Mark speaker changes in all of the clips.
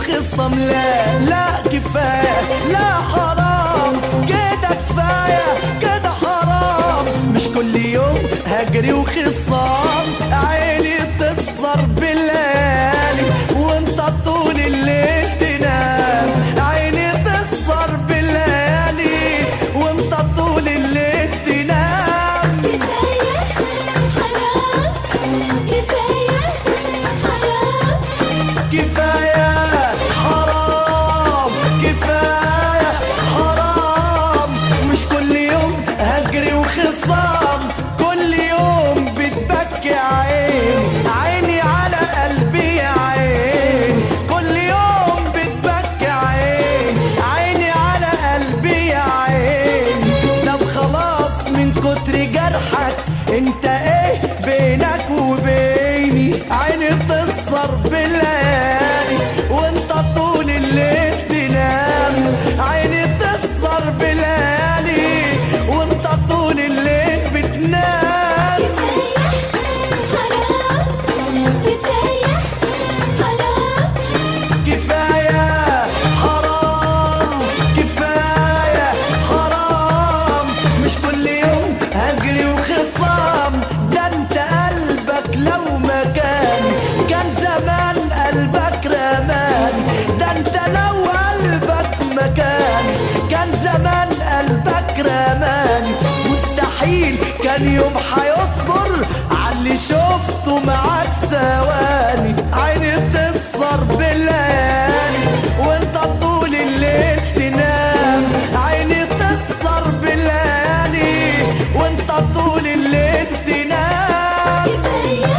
Speaker 1: وخصم لا لا كفايه لا حرام كده كفايه كده حرام مش كل يوم هجري وخصام عيني تسهر بالليالي وانت طول الليل تنام عيني تسهر بالليالي وانت طول الليل تنام
Speaker 2: كفاية حرام كفاية حرام
Speaker 1: كفاية حرام كفاية حرام مش كل يوم هجري وخصام كل يوم بتبكي عيني عيني على قلبي يا عيني كل يوم بتبكي عيني عيني على قلبي يا عيني طب خلاص من كتر جرحك انت ايه بينك وبيني عيني بتسهر بالليالي وانت طول الليل تنام عيني بتسهر بالليالي وانت طول الليل بتنام
Speaker 2: كفاية حرام كفاية حرام
Speaker 1: كفاية حرام كفاية حرام مش كل يوم هجري وخصام ده انت قلبك لو مكان كان زمان قلبك رمان ده انت لو قلبك مكان كان زمان قلبك رمان مستحيل كان يوم هيصبر عاللي شفته معاك ثواني عيني بتسهر بالليالي وانت طول الليل تنام عيني بتسهر بالليالي وانت طول الليل تنام
Speaker 2: كفاية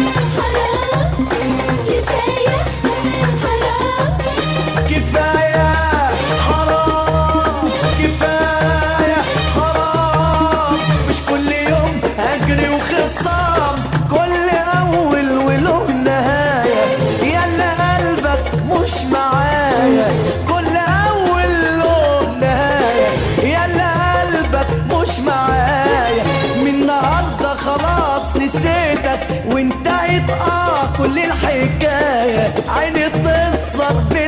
Speaker 2: حرام كفاية حرام
Speaker 1: كفاية حرام كفاية حرام مش كل يوم هجري وخصام كل أول وله نهاية يلا قلبك مش معايا كل أول له نهاية يلا قلبك مش معايا من النهاردة خلاص نسيتك وانتهت اه كل الحكاية عيني تسهر